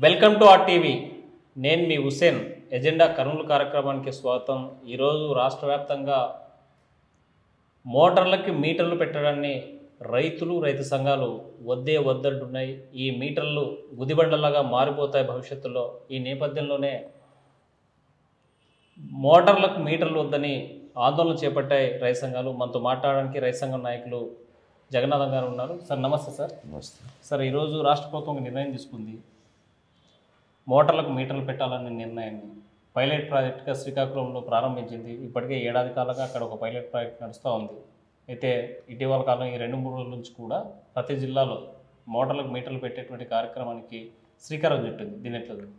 Welcome to or TV నేను మీ Hussain agenda Kurnool కార్యక్రమానికి స్వాగతం ఈరోజు రాష్ట్ర వ్యాప్తంగా మోటార్లకి మీటర్లు పెట్టడాన్ని రైతులు రైతు సంఘాలు వద్దే వద్దంటున్నాయి ఈ మీటర్లు గుదిబండలాగా మారిపోతాయి భవిష్యత్తులో ఈ నేపథ్యంలోనే మోటార్లకు మీటర్లు వద్దని ఆందోళన చేపట్టాయి రైతు సంఘాలు మనతో మాట్లాడడానికి రైతు సంఘం నాయకులు జగన్నాథం గారు ఉన్నారు సార్ నమస్తే సార్ నమస్తే సార్ ఈరోజు రాష్ట్ర ప్రభుత్వం ఒక నిర్ణయం తీసుకుంది మోటార్లకు మీటర్లు పెట్టాలనే నిర్ణయాన్ని పైలట్ ప్రాజెక్ట్గా శ్రీకాకుళంలో ప్రారంభించింది ఇప్పటికే ఏడాది కాలంగా అక్కడ ఒక పైలట్ ప్రాజెక్ట్ నడుస్తూ ఉంది అయితే ఇటీవల కాలం ఈ రెండు మూడు రోజుల నుంచి కూడా ప్రతి జిల్లాలో మోటార్లకు మీటర్లు పెట్టేటువంటి కార్యక్రమానికి శ్రీకారం చుట్టింది దీని ఎట్లా చూడాలి?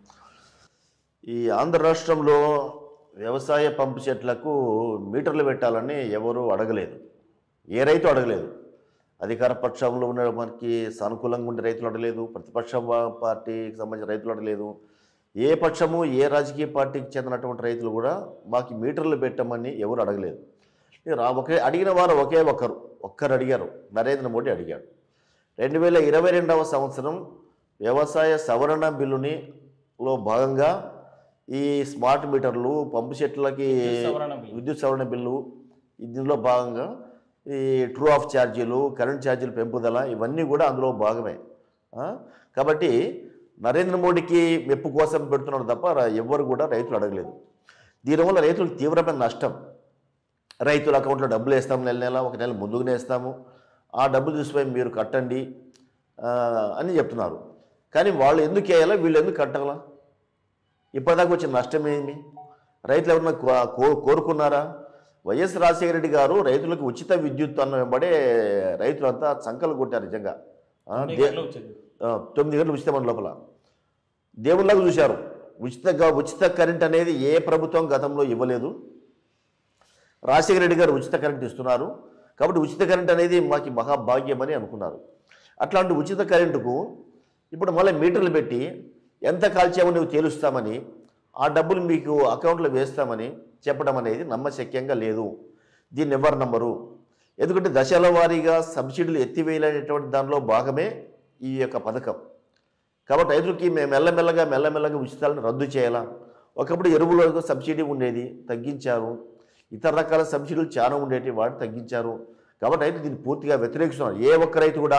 ఈ ఆంధ్ర రాష్ట్రంలో వ్యవసాయ పంపు చెట్లకు మీటర్లు పెట్టాలని ఎవరు అడగలేదు ఏ రైతు అడగలేదు అధికార పక్షంలో ఉన్న మనకి సానుకూలంగా ఉండే రైతులు అడగలేదు ప్రతిపక్ష పా- పార్టీకి సంబంధించిన రైతులు అడగలేదు ఏ పక్షము ఏ రాజకీయ పార్టీకి చెందినటువంటి రైతులు కూడా మాకు మీటర్లు పెట్టమని ఎవరు అడగలేదు ఈ రా- ఒకే అడిగిన వారు ఒకే ఒక్కరు ఒక్కరు అడిగారు నరేంద్ర మోడీ అడిగాడు రెండు వేల ఇరవై రెండవ సంవత్సరం వ్యవసాయ సవరణ బిల్లుని లో భాగంగా ఈ స్మార్ట్ మీటర్లు పంపు చెట్లకి విద్యుత్ సవరణ బిల్లు. విద్యుత్ సవరణ బిల్లు దీనిలో భాగంగా ఈ ట్రూ ఆఫ్ ఛార్జీలు కరెంట్ ఛార్జీలు పెంపుదల ఇవన్నీ కూడా అందులో భాగమే ఆ? కాబట్టి నరేంద్ర మోడీకి మెప్పు కోసం పెడుతున్నారు తప్ప ర- ఎవ్వరు కూడా రైతులు అడగలేదు దీనివల్ల రైతులకు తీవ్రమైన నష్టం రైతుల అకౌంట్లో డబ్బులు వేస్తాము నెల నెల ఒక నెల ముందుగానే వేస్తాము ఆ డబ్బులు తీసుకుపోయి మీరు కట్టండి ఆ, అని చెప్తున్నారు కానీ వాళ్ళు ఎందుకు వేయాలా వీళ్ళు ఎందుకు కట్టాలా ఇప్పటిదాకా వచ్చిన నష్టం ఏమి రైతులు ఎవరన్నా కో- కో- కోరుకున్నారా వైఎస్ రాజశేఖర రెడ్డి గారు రైతులకు ఉచిత విద్యుత్ అన్న వెంబడే రైతులంతా సంకలు కొట్టారు నిజంగా ఆ, మీకు దే- ఎట్లా వచ్చింది ఆ, తొమ్మిది గంటలు ఉచితమని లోపల దేవుళ్ళగా చూశారు ఉచిత గ- ఉచిత కరెంట్ అనేది ఏ ప్రభుత్వం గతంలో ఇవ్వలేదు రాజశేఖర రెడ్డి గారు ఉచిత కరెంట్ ఇస్తున్నారు కాబట్టి ఉచిత కరెంట్ అనేది మాకు మహాభాగ్యమని అనుకున్నారు అట్లాంటి ఉచిత కరెంటుకు ఇప్పుడు మళ్ళీ మీటర్లు పెట్టి ఎంత కాల్చామో నువ్వు తేలుస్తామని ఆ డబ్బులు మీకు అకౌంట్లో వేస్తామని చెప్పడం అనేది నమ్మశక్యంగా లేదు దీన్ని ఎవరు నమ్మరు ఎందుకంటే దశల వారీగా సబ్సిడీలు ఎత్తివేయాలనేటువంటి దానిలో భాగమే ఈ యొక్క పథకం కాబట్టి రైతులకి మేము మెల్లమెల్లగా మెల్లమెల్లగా ఉచితాలను రద్దు చేయాలా ఒకప్పుడు ఎరువులకు సబ్సిడీ ఉండేది తగ్గించారు ఇతర రకాల సబ్సిడీలు చాలా ఉండేవి వాటిని తగ్గించారు కాబట్టి రైతు దీన్ని పూర్తిగా వ్యతిరేకిస్తున్నారు ఏ ఒక్క రైతు కూడా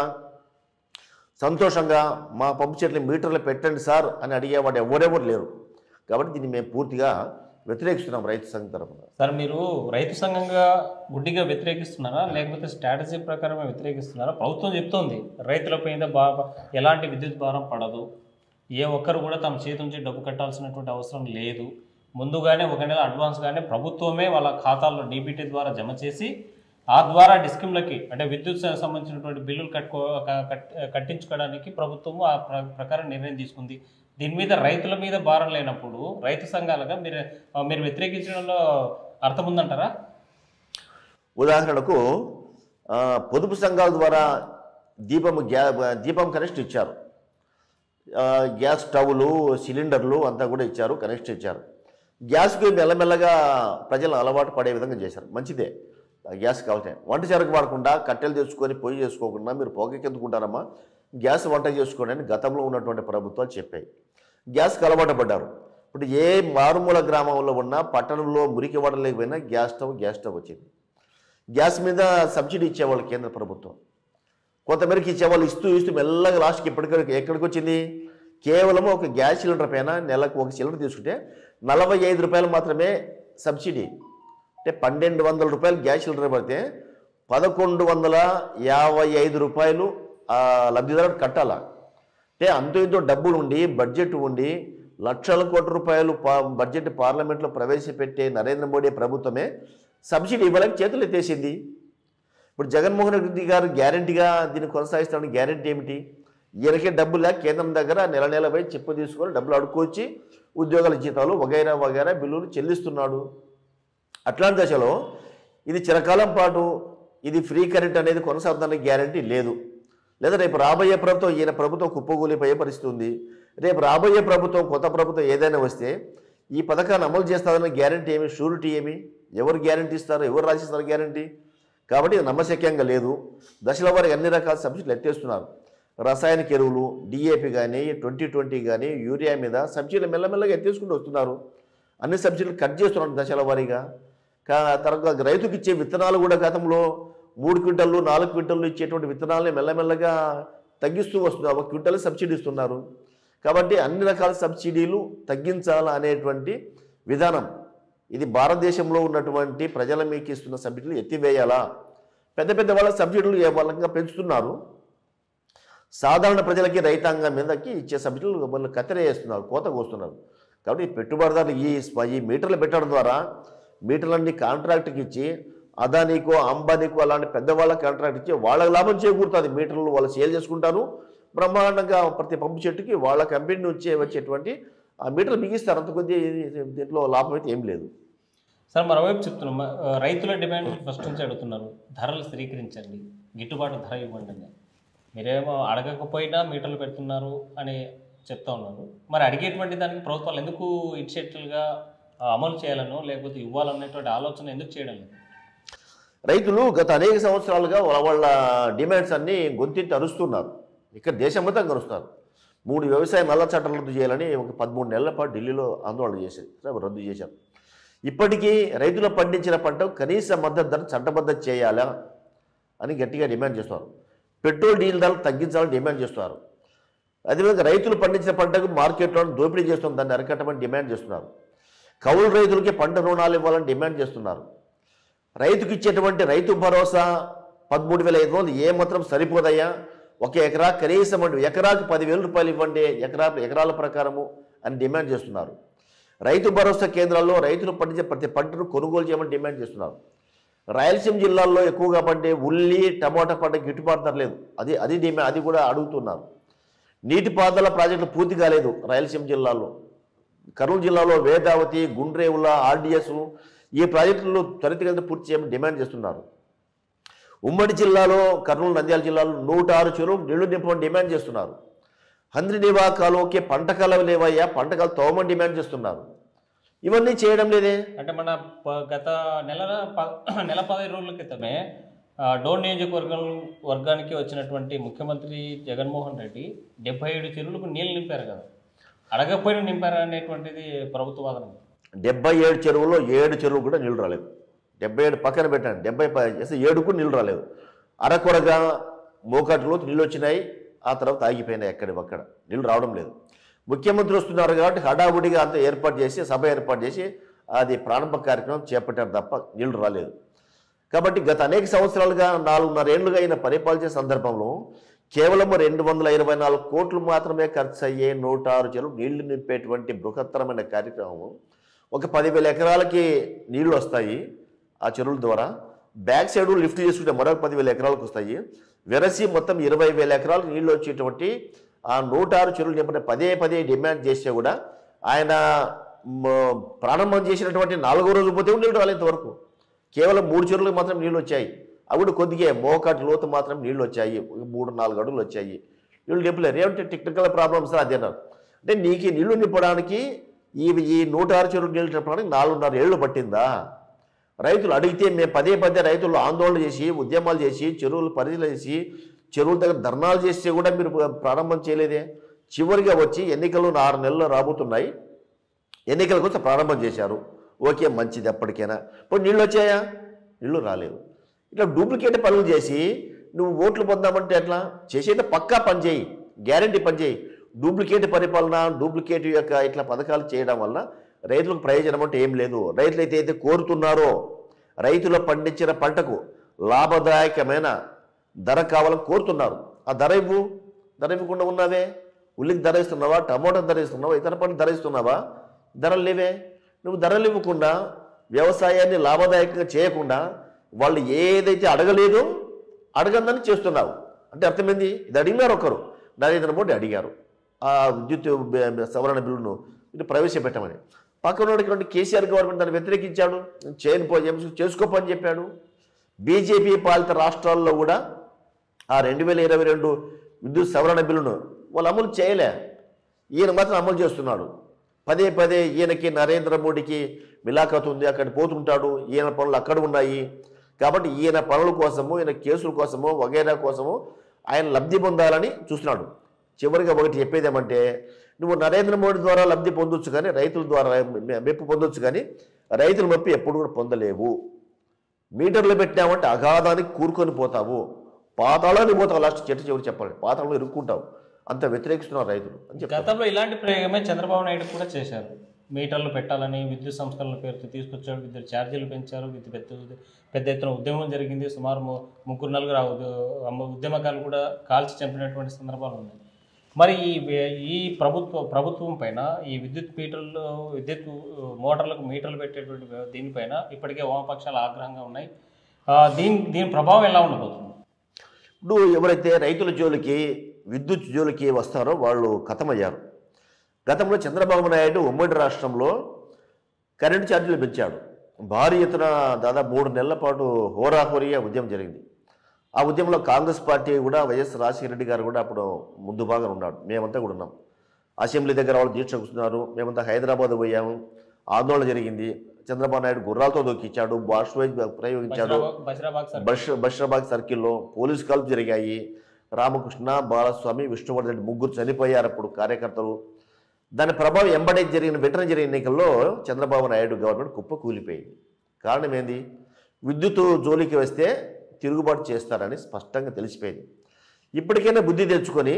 సంతోషంగా మా పంపు చెట్ల మీటర్లు పెట్టండి సార్ అని అడిగేవాడు ఎవరెవరు లేరు కాబట్టి దీన్ని మేము పూర్తిగా వ్యతిరేకిస్తున్నాం రైతు సంఘం తరఫున సార్ మీరు రైతు సంఘంగా గుడ్డిగా వ్యతిరేకిస్తున్నారా లేకపోతే స్ట్రాటజీ ప్రకారమే వ్యతిరేకిస్తున్నారా ప్రభుత్వం చెప్తోంది రైతుల పైన బా ఎలాంటి విద్యుత్ భారం పడదు ఏ ఒక్కరు కూడా తమ చేతి నుంచి డబ్బు కట్టాల్సినటువంటి అవసరం లేదు ముందుగానే ఒక నెల అడ్వాన్స్గానే ప్రభుత్వమే వాళ్ళ ఖాతాల్లో డీబీటీ ద్వారా జమ చేసి ఆ ద్వారా డిస్కిమ్లకి అంటే విద్యుత్ స- సంబంధించినటువంటి బిల్లులు కట్టుకో క- కట్- కట్టించుకోవడానికి ప్రభుత్వము ఆ ప్ర- ప్రకారం నిర్ణయం తీసుకుంది దీని మీద రైతుల మీద భారం లేనప్పుడు రైతు సంఘాలుగా మీరు మీరు వ్యతిరేకించడంలో అర్థం ఉందంటారా ఉదాహరణకు ఆ, పొదుపు సంఘాల ద్వారా దీపం గ్యా దీపం కనెక్ట్ ఇచ్చారు ఆ, గ్యాస్ స్టవ్లు సిలిండర్లు అంతా కూడా ఇచ్చారు కనెక్ట్ ఇచ్చారు గ్యాస్కి మెల్లమెల్లగా ప్రజలు అలవాటు పడే విధంగా చేశారు మంచిదే ఆ గ్యాస్ కావాలి వంట చెరకు వాడకుండా కట్టెలు తెచ్చుకొని పొయ్యి చేసుకోకుండా మీరు పొగకెందుకుంటారమ్మా గ్యాస్ వంట చేసుకోండి అని గతంలో ఉన్నటువంటి ప్రభుత్వాలు చెప్పాయి గ్యాస్కి అలవాటు పడ్డారు ఇప్పుడు ఏ మారుమూల గ్రామంలో ఉన్న పట్టణంలో మురికి వాడలేకపోయినా గ్యాస్ స్టవ్ గ్యాస్ స్టవ్ వచ్చింది గ్యాస్ మీద సబ్సిడీ ఇచ్చేవాళ్ళు కేంద్ర ప్రభుత్వం కొంతమేరకు ఇచ్చేవాళ్ళు ఇస్తూ ఇస్తూ మెల్లగా లాస్ట్కి ఎప్పటికీ ఎక్కడికి వచ్చింది కేవలం ఒక గ్యాస్ సిలిండర్ పైన నెలకు ఒక సిలిండర్ తీసుకుంటే నలభై ఐదు రూపాయలు మాత్రమే సబ్సిడీ అంటే పన్నెండు వందల రూపాయలు గ్యాస్ సిలిండర్ పడితే పదకొండు వందల యాభై ఐదు రూపాయలు ఆ లబ్ధిదారుడు కట్టాలా అంటే అంతో ఇంతో డబ్బులు ఉండి బడ్జెట్ ఉండి లక్షల కోట్ల రూపాయలు పా బడ్జెట్ పార్లమెంట్లో ప్రవేశపెట్టే నరేంద్ర మోడీ ప్రభుత్వమే సబ్సిడీ ఇవ్వలేక చేతులు ఎత్తేసింది ఇప్పుడు జగన్మోహన్ రెడ్డి గారు గ్యారంటీగా దీన్ని కొనసాగిస్తామని గ్యారంటీ ఏమిటి ఈయనకే డబ్బులు లేక కేంద్రం దగ్గర నెల నెల పోయి చెప్పు తీసుకొని డబ్బులు అడుక్కొచ్చి ఉద్యోగాల జీతాలు వగైరా వగైరా బిల్లులు చెల్లిస్తున్నాడు అట్లాంటి దశలో ఇది చిరకాలం పాటు ఇది ఫ్రీ కరెంట్ అనేది కొనసాగుతానికి గ్యారంటీ లేదు లేదా రేపు రాబోయే ప్రభుత్వం ఈయన ప్రభుత్వం కుప్పగూలిపోయే పరిస్థితి ఉంది రేపు రాబోయే ప్రభుత్వం కొత్త ప్రభుత్వం ఏదైనా వస్తే ఈ పథకాన్ని అమలు చేస్తారన్న గ్యారంటీ ఏమి షూరిటీ ఏమి ఎవరు గ్యారంటీ ఇస్తారు ఎవరు రాసిస్తారు గ్యారంటీ కాబట్టి ఇది నమ్మశక్యంగా లేదు దశల వారికి అన్ని రకాల సబ్సిడీలు ఎత్తేస్తున్నారు రసాయనిక ఎరువులు డిఏపి కానీ ట్వంటీ ట్వంటీ కానీ యూరియా మీద సబ్సిడీలు మెల్లమెల్లగా ఎత్తేసుకుంటూ వస్తున్నారు అన్ని సబ్సిడీలు కట్ చేస్తున్నారు దశల వారీగా కా తర్వాత రైతుకి ఇచ్చే విత్తనాలు కూడా గతంలో మూడు క్వింటళ్ళు నాలుగు క్వింటళ్ళు ఇచ్చేటువంటి విత్తనాలని మెల్లమెల్లగా తగ్గిస్తూ వస్తున్నారు ఒక క్వింటల్ సబ్సిడీ ఇస్తున్నారు కాబట్టి అన్ని రకాల సబ్సిడీలు తగ్గించాలా అనేటువంటి విధానం ఇది భారతదేశంలో ఉన్నటువంటి ప్రజల మీకు ఇస్తున్న సబ్సిడీలు ఎత్తివేయాలా పెద్ద పెద్ద వాళ్ళ సబ్సిడీలు ఏ వాళ్ళంగా పెంచుతున్నారు సాధారణ ప్రజలకి రైతాంగం మీదకి ఇచ్చే సబ్సిడీలు వాళ్ళు కత్తెరేస్తున్నారు కోత కోస్తున్నారు కాబట్టి పెట్టుబడిదారులు ఈ స్ప- ఈ మీటర్లు పెట్టడం ద్వారా మీటర్లన్నీ కాంట్రాక్ట్కి ఇచ్చి అదానీకో అంబానీకో అలాంటి పెద్దవాళ్ళ కాంట్రాక్ట్ ఇచ్చి వాళ్ళకి లాభం చేకూరుతుంది మీటర్లు వాళ్ళు సేల్ చేసుకుంటారు బ్రహ్మాండంగా ప్రతి పంపు చెట్టుకి వాళ్ళ కంపెనీ నుంచి వచ్చేటువంటి ఆ మీటర్లు మిగిస్తారు అంత కొద్ది దీంట్లో లాభం అయితే ఏం లేదు సార్ మరోవైపు చెప్తున్నాం మ- ఆ, రైతుల డిమాండ్ ఫస్ట్ నుంచి అడుగుతున్నారు ధరలు స్థిరీకరించండి గిట్టుబాటు ధర ఇవ్వండి అని మీరేమో అడగకపోయినా మీటర్లు పెడుతున్నారు అని చెప్తా ఉన్నారు మరి అడిగేటువంటి దానికి ప్రభుత్వాలు ఎందుకు ఇనిషియేటివ్గా అమలు చేయాలనో లేకపోతే ఇవ్వాలనేటువంటి ఆలోచన ఎందుకు చేయడం లేదు రైతులు గత అనేక సంవత్సరాలుగా వాళ్ళ వాళ్ళ డిమాండ్స్ అన్నీ గొంతెత్తి అరుస్తున్నారు ఇక్కడ దేశం మొత్తం కరుస్తారు మూడు వ్యవసాయ నల్ల చట్టాలు రద్దు చేయాలని ఒక పదమూడు నెలల పాటు ఢిల్లీలో ఆందోళన చేసేది సరే, రద్దు చేశారు ఇప్పటికీ రైతులు పండించిన పంట కనీస మద్దతు ధర చట్టబద్ధత చేయాలా అని గట్టిగా డిమాండ్ చేస్తున్నారు పెట్రోల్ డీజిల్ ధరలు తగ్గించాలని డిమాండ్ చేస్తున్నారు అదేవిధంగా రైతులు పండించిన పంటకు మార్కెట్లో దోపిడీ చేస్తున్న దాన్ని అరికట్టమని డిమాండ్ చేస్తున్నారు కౌలు రైతులకి పంట రుణాలు ఇవ్వాలని డిమాండ్ చేస్తున్నారు రైతుకి ఇచ్చేటువంటి రైతు భరోసా పదమూడు వేల ఐదు వందలు ఏ మాత్రం సరిపోదయ్యా ఒక ఎకరా కనీసం అండి ఎకరాకు పదివేల రూపాయలు ఇవ్వండి ఎకరా ఎకరాల ప్రకారము అని డిమాండ్ చేస్తున్నారు రైతు భరోసా కేంద్రాల్లో రైతులు పండించే ప్రతి పంటను కొనుగోలు చేయమని డిమాండ్ చేస్తున్నారు రాయలసీమ జిల్లాల్లో ఎక్కువగా పండే ఉల్లి టమాటా పంట గిట్టుబాటు ధర లేదు అది అది డిమాండ్ అది కూడా అడుగుతున్నారు నీటిపారుదల ప్రాజెక్టులు పూర్తి కాలేదు రాయలసీమ జిల్లాలో కర్నూలు జిల్లాలో వేదావతి గుండ్రేవుల ఆర్డిఎస్ ఈ ప్రాజెక్టులు త్వరితగతిన పూర్తి చేయమని డిమాండ్ చేస్తున్నారు ఉమ్మడి జిల్లాలో కర్నూలు నంద్యాల జిల్లాలో నూట ఆరు చెరువు నీళ్లు నింపమని డిమాండ్ చేస్తున్నారు హంద్రి నివాకాలోకి పంట కాలం లేవయ్యా పంట కాలం తోమని డిమాండ్ చేస్తున్నారు ఇవన్నీ చేయడం లేదే అంటే మన ప- గత నెల ప- నెల పదిహేను రోజుల క్రితమే ఆ, డోన్ నియోజకవర్గం వర్గానికి వచ్చినటువంటి ముఖ్యమంత్రి జగన్మోహన్ రెడ్డి డెబ్బై ఏడు చెరువులకు నీళ్ళు నింపారు కదా అడగకపోయినా నింపారు అనేటువంటిది ప్రభుత్వ వాదన డెబ్బై ఏడు చెరువుల్లో ఏడు చెరువు కూడా నీళ్ళు రాలేదు డెబ్బై ఏడు పక్కన పెట్టండి డెబ్బై ప- అసలు ఏడుకు నీళ్ళు రాలేదు అరకొరగా మోకాట్లో నీళ్ళు వచ్చినాయి ఆ తర్వాత ఆగిపోయినాయి ఎక్కడి అక్కడ నీళ్ళు రావడం లేదు ముఖ్యమంత్రి వస్తున్నారు కాబట్టి హడావుడిగా అంతా ఏర్పాటు చేసి సభ ఏర్పాటు చేసి అది ప్రారంభ కార్యక్రమం చేపట్టారు తప్ప నీళ్లు రాలేదు కాబట్టి గత అనేక సంవత్సరాలుగా నాలుగున్నర ఏళ్లుగా ఆయన పరిపాలించే సందర్భంలో కేవలం రెండు వందల ఇరవై నాలుగు కోట్లు మాత్రమే ఖర్చు అయ్యే నూట ఆరు చెరువు నీళ్లు నింపేటువంటి బృహత్తరమైన కార్యక్రమం ఒక పదివేల ఎకరాలకి నీళ్లు వస్తాయి ఆ చెరువుల ద్వారా బ్యాక్ సైడ్ లిఫ్ట్ చేసుకుంటే మరొక పదివేల ఎకరాలకు వస్తాయి వెరసి మొత్తం ఇరవై వేల ఎకరాలకు నీళ్లు వచ్చేటువంటి ఆ నూట ఆరు చెరువులు నింపిన పదే పదే డిమాండ్ చేస్తే కూడా ఆయన మ- ప్రారంభం చేసినటువంటి నాలుగో రోజు పోతే నీళ్ళు రాలేదు ఇంతవరకు కేవలం మూడు చెరువులకు మాత్రం నీళ్ళు వచ్చాయి అవి కూడా కొద్దిగా మోకాటి లోతు మాత్రం నీళ్ళు వచ్చాయి ఒక మూడు నాలుగు అడుగులు వచ్చాయి నీళ్ళు నింపలేరు ఏమంటే టెక్నికల్ ప్రాబ్లమ్స్ అదే అన్నారు అంటే నీకు ఈ నీళ్లు నింపడానికి ఈ ఈ నూట ఆరు చెరువులు నీళ్ళు నింపడానికి నాలుగున్నర ఏళ్ళు పట్టిందా రైతులు అడిగితే మేము పదే పదే రైతులు ఆందోళన చేసి ఉద్యమాలు చేసి చెరువులు పరిశీలన చేసి చెరువుల దగ్గర ధర్నాలు చేస్తే కూడా మీరు ప్రారంభం చేయలేదే చివరిగా వచ్చి ఎన్నికలు ఆరు నెలలు రాబోతున్నాయి ఎన్నికల కోసం ప్రారంభం చేశారు ఓకే మంచిది ఎప్పటికైనా ఇప్పుడు నీళ్ళు వచ్చాయా నీళ్ళు రాలేదు ఇట్లా డూప్లికేట్ పనులు చేసి నువ్వు ఓట్లు పొందామంటే ఎట్లా చేసేది పక్కా పని చేయి గ్యారంటీ పని చేయి డూప్లికేట్ పరిపాలన డూప్లికేట్ యొక్క ఇట్లా పథకాలు చేయడం వల్ల రైతులకు ప్రయోజనం అంటే ఏం లేదు రైతులు అయితే అయితే కోరుతున్నారో రైతులు పండించిన పంటకు లాభదాయకమైన ధర కావాలని కోరుతున్నారు ఆ ధర ఇవ్వు ధర ఇవ్వకుండా ఉన్నావే ఉల్లికి ధర ఇస్తున్నావా టమోటా ధర ఇస్తున్నావా ఇతర పంటలు ధర ఇస్తున్నావా ధరలు లేవే నువ్వు ధరలు ఇవ్వకుండా వ్యవసాయాన్ని లాభదాయకంగా చేయకుండా వాళ్ళు ఏదైతే అడగలేదో అడగందని చేస్తున్నావు అంటే అర్థమైంది ఇది అడిగినారు ఒకరు నరేంద్ర మోడీ అడిగారు ఆ విద్యుత్ బ- బ- సవరణ బిల్లును ఇది ప్రవేశపెట్టమని పక్కన ఉన్నటువంటి కేసీఆర్ గవర్నమెంట్ దాన్ని వ్యతిరేకించాడు చేయని పో ఏం చేసుకోపని చెప్పాడు బీజేపీ పాలిత రాష్ట్రాల్లో కూడా ఆ రెండు వేల ఇరవై రెండు విద్యుత్ సవరణ బిల్లును వాళ్ళు అమలు చేయలే ఈయన మాత్రం అమలు చేస్తున్నాడు పదే పదే ఈయనకి నరేంద్ర మోడీకి మిలాఖత్ ఉంది అక్కడ పోతుంటాడు ఈయన పనులు అక్కడ ఉన్నాయి కాబట్టి ఈయన పనుల కోసము ఈయన కేసుల కోసము వగైరా కోసము ఆయన లబ్ధి పొందాలని చూస్తున్నాడు చివరిగా ఒకటి చెప్పేది ఏమంటే నువ్వు నరేంద్ర మోడీ ద్వారా లబ్ధి పొందొచ్చు కానీ రైతుల ద్వారా మె- మెప్పు పొందొచ్చు కానీ రైతుల మెప్పు ఎప్పుడు కూడా పొందలేవు మీటర్లు పెట్టామంటే అగాధానికి కూరుకొని పోతావు పాతాళానికి పోతావు లాస్ట్ చెట్టు చివరి చెప్పాలి పాతాళంలో ఇరుక్కుంటావు అంత వ్యతిరేకిస్తున్నారు రైతులు అని చెప్తారు గతంలో ఇలాంటి ప్రయోగమే చంద్రబాబు నాయుడు కూడా చేశారు మీటర్లు పెట్టాలని విద్యుత్ సంస్కరణల పేరుతో తీసుకొచ్చాడు విద్యుత్ ఛార్జీలు పెంచారు విద్యుత్ పెద్ద పెద్ద ఎత్తున ఉద్యమం జరిగింది సుమారు ము- ముగ్గురు నలుగురు ఆ ఉద్య- అమ్మ- ఉద్యమకాలు కూడా కాల్చి చంపినటువంటి సందర్భాలు ఉన్నాయి మరి ఈ వే- ఈ ప్రభుత్వ ప్రభుత్వం పైన ఈ విద్యుత్ మీటర్లు విద్యుత్ మోటార్లకు మీటర్లు పెట్టేటువంటి వ్య- దీనిపైన ఇప్పటికే వామపక్షాలు ఆగ్రహంగా ఉన్నాయి ఆ, దీని దీని ప్రభావం ఎలా ఉండబోతుంది ఇప్పుడు ఎవరైతే రైతుల జోలికి విద్యుత్ జోలికి వస్తారో వాళ్ళు ఖతమయ్యారు గతంలో చంద్రబాబు నాయుడు ఉమ్మడి రాష్ట్రంలో కరెంటు ఛార్జీలు పెంచాడు భారీ ఎత్తున దాదాపు మూడు నెలల పాటు హోరాహోరీగా ఉద్యమం జరిగింది ఆ ఉద్యమంలో కాంగ్రెస్ పార్టీ కూడా వైఎస్ రాజశేఖర రెడ్డి గారు కూడా అప్పుడు ముందు భాగం ఉన్నాడు మేమంతా కూడా ఉన్నాం అసెంబ్లీ దగ్గర వాళ్ళు దీక్ష కూర్చున్నారు మేమంతా హైదరాబాద్ పోయాము ఆందోళన జరిగింది చంద్రబాబు నాయుడు గుర్రాలతో దొక్కించాడు బాష్ ప్రయోగించాడు బషీరాబాద్ బషీరాబాద్ సార్ బష్ బషీరాబాద్ సర్కిల్లో పోలీసు కాల్పు జరిగాయి రామకృష్ణ బాలస్వామి విష్ణువర్ధన్ రెడ్డి ముగ్గురు చనిపోయారు అప్పుడు కార్యకర్తలు దాని ప్రభావం ఎంబడే జరిగిన వెంటనే జరిగిన ఎన్నికల్లో చంద్రబాబు నాయుడు గవర్నమెంట్ కుప్ప కూలిపోయింది కారణం ఏంది విద్యుత్ జోలికి వస్తే తిరుగుబాటు చేస్తారని స్పష్టంగా తెలిసిపోయింది ఇప్పటికైనా బుద్ధి తెచ్చుకొని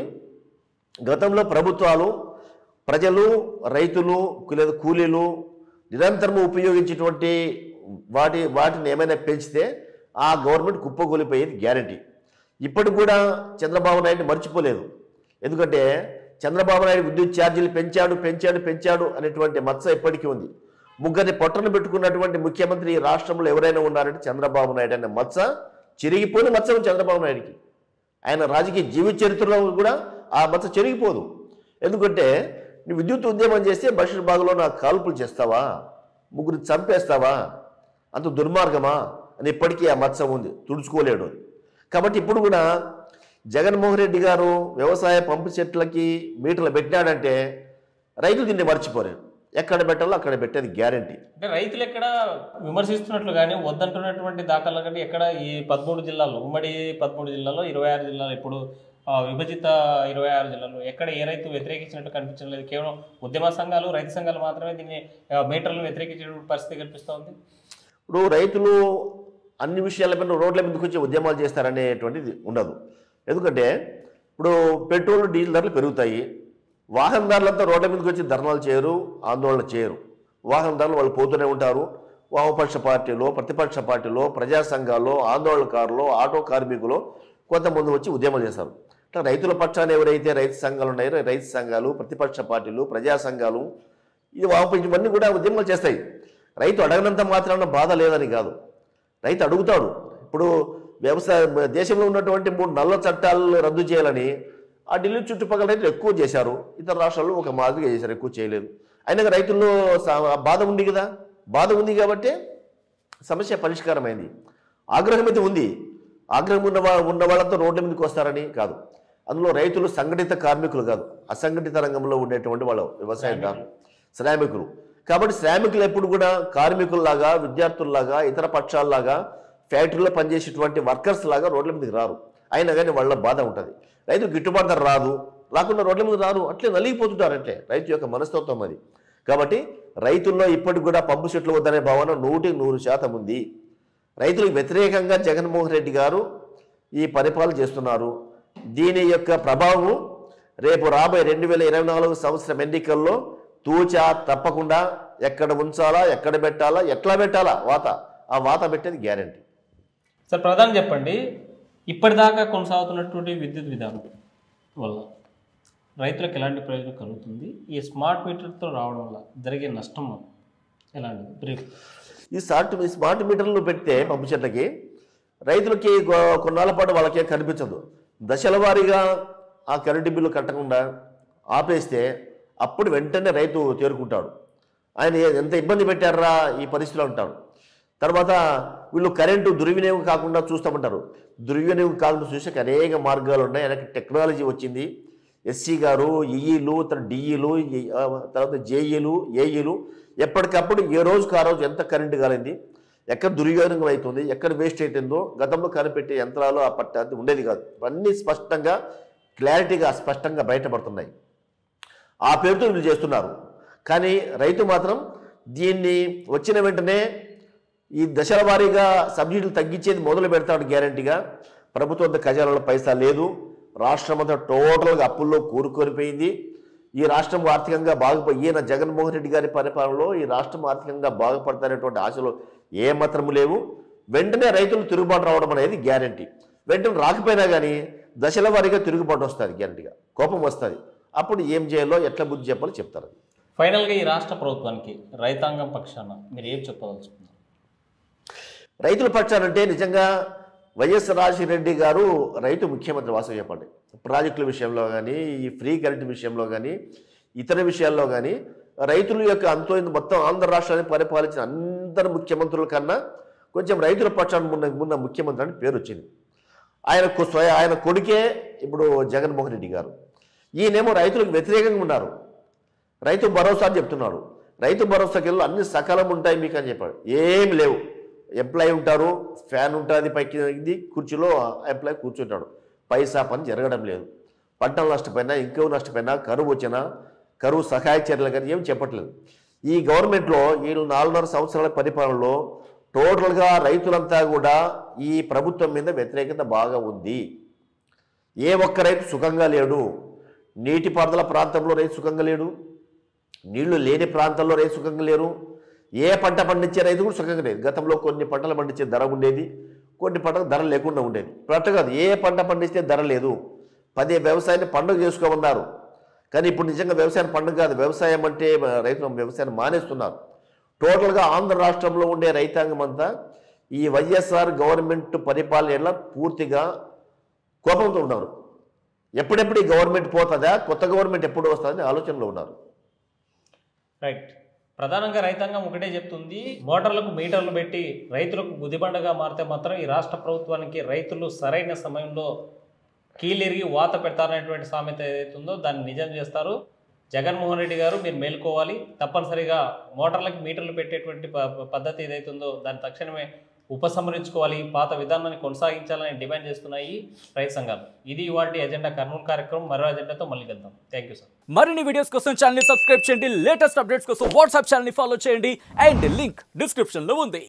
గతంలో ప్రభుత్వాలు ప్రజలు రైతులు లేదా కూలీలు నిరంతరం ఉపయోగించేటువంటి వాటి వాటిని ఏమైనా పెంచితే ఆ గవర్నమెంట్ కుప్పకూలిపోయేది గ్యారంటీ ఇప్పటికి కూడా చంద్రబాబు నాయుడు మర్చిపోలేదు ఎందుకంటే చంద్రబాబు నాయుడు విద్యుత్ ఛార్జీలు పెంచాడు పెంచాడు పెంచాడు అనేటువంటి మచ్చ ఇప్పటికీ ఉంది ముగ్గురిని పొట్టను పెట్టుకున్నటువంటి ముఖ్యమంత్రి ఈ రాష్ట్రంలో ఎవరైనా ఉన్నారంటే చంద్రబాబు నాయుడు అనే మచ్చ చిరిగిపోయిన మచ్చ ఉంది చంద్రబాబు నాయుడికి ఆయన రాజకీయ జీవిత చరిత్రలో కూడా ఆ మచ్చ చెరిగిపోదు ఎందుకంటే నువ్వు విద్యుత్ ఉద్యమం చేస్తే బషీర్ బాగ్లో నాకు కాల్పులు చేస్తావా ముగ్గురు చంపేస్తావా అంత దుర్మార్గమా అని ఇప్పటికీ ఆ మచ్చ ఉంది తుడుచుకోలేడు అది కాబట్టి ఇప్పుడు కూడా జగన్మోహన్ రెడ్డి గారు వ్యవసాయ పంపు చెట్లకి మీటర్లు పెట్టినాడంటే రైతులు దీన్ని మర్చిపోలేరు ఎక్కడ పెట్టాలో అక్కడ పెట్టేది గ్యారంటీ అంటే రైతులు ఎక్కడ విమర్శిస్తున్నట్లు కానీ వద్దంటున్నటువంటి దాఖలు కానీ ఎక్కడ ఈ పదమూడు జిల్లాల్లో ఉమ్మడి పదమూడు జిల్లాలో ఇరవై ఆరు జిల్లాలు ఇప్పుడు ఆ, విభజిత ఇరవై ఆరు జిల్లాలు ఎక్కడ ఏ రైతు వ్యతిరేకించినట్టు కనిపించడం లేదు కేవలం ఉద్యమ సంఘాలు రైతు సంఘాలు మాత్రమే దీన్ని ఆ, మీటర్లను వ్యతిరేకించే పరిస్థితి కనిపిస్తోంది ఇప్పుడు రైతులు అన్ని విషయాలపైన రోడ్ల మీదకి వచ్చి ఉద్యమాలు చేస్తారనేటువంటిది ఉండదు ఎందుకంటే ఇప్పుడు పెట్రోల్ డీజిల్ ధరలు పెరుగుతాయి వాహనదారులంతా రోడ్ల మీదకి వచ్చి ధర్నాలు చేయరు ఆందోళన చేయరు వాహనదారులు వాళ్ళు పోతూనే ఉంటారు వామపక్ష పార్టీలో ప్రతిపక్ష పార్టీలో ప్రజా సంఘాల్లో ఆందోళనకారులు ఆటో కార్మికులు కొంతమంది వచ్చి ఉద్యమాలు చేస్తారు ఇట్లా రైతుల పక్షాన ఎవరైతే రైతు సంఘాలు ఉన్నాయో రైతు సంఘాలు ప్రతిపక్ష పార్టీలు ప్రజా సంఘాలు ఇది వామపక్ష ఇవన్నీ కూడా ఉద్యమాలు చేస్తాయి రైతు అడగనంత మాత్రాన బాధ లేదని కాదు రైతు అడుగుతాడు ఇప్పుడు వ్యవసాయ దేశంలో ఉన్నటువంటి మూడు నల్ల చట్టాలను రద్దు చేయాలని ఆ ఢిల్లీ చుట్టుపక్కల రైతులు ఎక్కువ చేశారు ఇతర రాష్ట్రాల్లో ఒక మాదిరిగా చేశారు ఎక్కువ చేయలేదు అయినా రైతుల్లో సా- బాధ ఉంది కదా బాధ ఉంది కాబట్టి సమస్య పరిష్కారమైంది ఆగ్రహం అయితే ఉంది ఆగ్రహం ఉన్న వా- ఉన్న వాళ్ళతో రోడ్ల మీదకి వస్తారని కాదు అందులో రైతులు సంఘటిత కార్మికులు కాదు అసంఘటిత రంగంలో ఉండేటువంటి వాళ్ళు వ్యవసాయదారులు శ్రామికులు కాబట్టి శ్రామికులు ఎప్పుడు కూడా కార్మికుల్లాగా విద్యార్థుల్లాగా ఇతర పక్షాల్లాగా ఫ్యాక్టరీలో పనిచేసేటువంటి వర్కర్స్ లాగా రోడ్ల మీదకి రారు అయినా కానీ వాళ్ళ బాధ ఉంటుంది రైతు గిట్టుబాటు ధర రాదు రాకుండా రోడ్ల మీద రారు అట్లే నలిగిపోతుంటారు అట్లే రైతు యొక్క మనస్తత్వం అది కాబట్టి రైతుల్లో ఇప్పటికి కూడా పంపు చెట్లు వద్దనే భావన నూటికి నూరు శాతం ఉంది రైతులకు వ్యతిరేకంగా జగన్మోహన్ రెడ్డి గారు ఈ పరిపాలన చేస్తున్నారు దీని యొక్క ప్రభావం రేపు రాబోయే రెండు వేల ఇరవై నాలుగు సంవత్సరం ఎన్నికల్లో తూచా తప్పకుండా ఎక్కడ ఉంచాలా ఎక్కడ పెట్టాలా ఎట్లా పెట్టాలా వాత ఆ వాత పెట్టేది గ్యారంటీ సార్ ప్రధానం చెప్పండి ఇప్పటిదాకా కొనసాగుతున్నటువంటి విద్యుత్ విధానం వల్ల రైతులకు ఎలాంటి ప్రయోజనం కలుగుతుంది ఈ స్మార్ట్ మీటర్తో రావడం వల్ల జరిగే నష్టం ఎలాంటిది బ్రీఫ్ ఈ స్మార్ట్ ఈ స్మార్ట్ మీటర్లు పెడితే పంపు చెట్లకి రైతులకి కొ- కొన్నాళ్ళ పాటు వాళ్ళకి కనిపించదు దశల వారీగా ఆ కరెంటు బిల్లు కట్టకుండా ఆపేస్తే అప్పుడు వెంటనే రైతు తేరుకుంటాడు ఆయన ఏ- ఎంత ఇబ్బంది పెట్టారా ఈ పరిస్థితిలో ఉంటాడు తర్వాత వీళ్ళు కరెంటు దుర్వినియోగం కాకుండా చూస్తామంటారు దుర్వినియోగం కాకుండా చూసే అనేక మార్గాలు ఉన్నాయి ఆయనకి టెక్నాలజీ వచ్చింది ఎస్సీ గారు ఈఈలు తర్వాత డిఈలు తర్వాత జేఈలు ఏఈలు ఎప్పటికప్పుడు ఏ రోజుకు ఆ రోజు ఎంత కరెంటు కాలింది ఎక్కడ దుర్యోగం అవుతుంది ఎక్కడ వేస్ట్ అవుతుందో గతంలో కనిపెట్టే యంత్రాలు ఆ పట్ట అది ఉండేది కాదు అన్నీ స్పష్టంగా క్లారిటీగా స్పష్టంగా బయటపడుతున్నాయి ఆ పేరుతో వీళ్ళు చేస్తున్నారు కానీ రైతు మాత్రం దీన్ని వచ్చిన వెంటనే ఈ దశల వారీగా సబ్సిడీలు తగ్గించేది మొదలు పెడతాడు గ్యారంటీగా ప్రభుత్వం ఖజానాలో పైసా లేదు రాష్ట్రం అంతా టోటల్గా అప్పుల్లో కూరుకొనిపోయింది ఈ రాష్ట్రం ఆర్థికంగా బాగుపో ఈయన జగన్మోహన్ రెడ్డి గారి పరిపాలనలో ఈ రాష్ట్రం ఆర్థికంగా బాగుపడతారనేటువంటి ఆశలు ఏ మాత్రము లేవు వెంటనే రైతులు తిరుగుబాటు రావడం అనేది గ్యారంటీ వెంటనే రాకపోయినా కానీ దశల వారీగా తిరుగుబాటు వస్తుంది గ్యారంటీగా కోపం వస్తుంది అప్పుడు ఏం చేయాలో ఎట్లా బుద్ధి చెప్పాలో చెప్తారు ఫైనల్గా ఈ రాష్ట్ర ప్రభుత్వానికి రైతాంగం పక్షాన మీరు ఏం చెప్పదలుచుకున్నారు రైతుల పక్షానంటే నిజంగా వైఎస్ రాజశేఖర రెడ్డి గారు రైతు ముఖ్యమంత్రి వాస్తవం చెప్పండి ప్రాజెక్టుల విషయంలో కానీ ఈ ఫ్రీ కరెంట్ విషయంలో కానీ ఇతర విషయాల్లో కానీ రైతుల యొక్క అంతో ఇంత మొత్తం ఆంధ్ర రాష్ట్రాన్ని పరిపాలించిన అందరు ముఖ్యమంత్రుల కన్నా కొంచెం రైతుల పక్షాన్ని ఉన్న ఉన్న ముఖ్యమంత్రి అని పేరు వచ్చింది ఆయన కు- స్వయ ఆయన కొడుకే ఇప్పుడు జగన్మోహన్ రెడ్డి గారు ఈయనేమో రైతులకు వ్యతిరేకంగా ఉన్నారు రైతు భరోసా అని చెప్తున్నాడు రైతు భరోసాకి వెళ్ళి అన్ని సకాలం ఉంటాయి మీకు అని చెప్పాడు ఏం లేవు ఎంప్లాయ్ ఉంటారు ఫ్యాన్ ఉంటుంది పైకి ఇది కుర్చీలో ఎంప్లాయ్ కూర్చుంటాడు పైసా పని జరగడం లేదు పంటలు నష్టపోయినా ఇంకో నష్టపోయినా కరువు వచ్చినా కరువు సహాయ చర్యలు కానీ ఏం చెప్పట్లేదు ఈ గవర్నమెంట్లో వీళ్ళు నాలుగున్నర సంవత్సరాల పరిపాలనలో టోటల్గా రైతులంతా కూడా ఈ ప్రభుత్వం మీద వ్యతిరేకత బాగా ఉంది ఏ ఒక్క రైతు సుఖంగా లేడు నీటిపారుదల ప్రాంతంలో రైతు సుఖంగా లేడు నీళ్లు లేని ప్రాంతాల్లో రైతు సుఖంగా లేరు ఏ పంట పండించే రైతు కూడా సుఖంగా లేదు గతంలో కొన్ని పంటలు పండించే ధర ఉండేది కొన్ని పంటలకు ధర లేకుండా ఉండేది ఇప్పుడు అట్లా కాదు ఏ పంట పండిస్తే ధర లేదు పదే వ్యవసాయాన్ని పండుగ చేసుకోమన్నారు కానీ ఇప్పుడు నిజంగా వ్యవసాయం పండుగ కాదు వ్యవసాయం అంటే రైతులు వ్యవసాయాన్ని మానేస్తున్నారు టోటల్గా ఆంధ్ర రాష్ట్రంలో ఉండే రైతాంగం అంతా ఈ వైఎస్ఆర్ గవర్నమెంట్ పరిపాలన ఎట్లా పూర్తిగా కోపంతో ఉన్నారు ఎప్పుడెప్పుడు ఈ గవర్నమెంట్ పోతుందా కొత్త గవర్నమెంట్ ఎప్పుడు వస్తుందని ఆలోచనలో ఉన్నారు రైట్ ప్రధానంగా రైతాంగం ఒకటే చెప్తుంది మోటార్లకు మీటర్లు పెట్టి రైతులకు గుదిబండగా మారితే మాత్రం ఈ రాష్ట్ర ప్రభుత్వానికి రైతులు సరైన సమయంలో కీలిరిగి వాత పెడతారనేటువంటి సామెత ఏదైతే ఉందో దాన్ని నిజం చేస్తారు జగన్మోహన్ రెడ్డి గారు మీరు మేల్కోవాలి తప్పనిసరిగా మోటార్లకు మీటర్లు పెట్టేటువంటి ప- ప- పద్ధతి ఏదైతే ఉందో దాన్ని తక్షణమే ఉపసంహరించుకోవాలి పాత విధానాన్ని కొనసాగించాలని డిమాండ్ చేస్తున్నాయి రైతు సంఘాలు ఇది ఇవాళ ఎజెండా కర్నూలు కార్యక్రమం మరో ఎజెండాతో మళ్ళీ కలుద్దాం థ్యాంక్ యూ సార్ మరిన్ని వీడియోస్ కోసం ఛానల్ సబ్స్క్రైబ్ చేయండి లేటెస్ట్ అప్డేట్స్ కోసం వాట్సాప్ ఛానల్ ఫాలో చేయండి అండ్ లింక్ డిస్క్రిప్షన్ లో ఉంది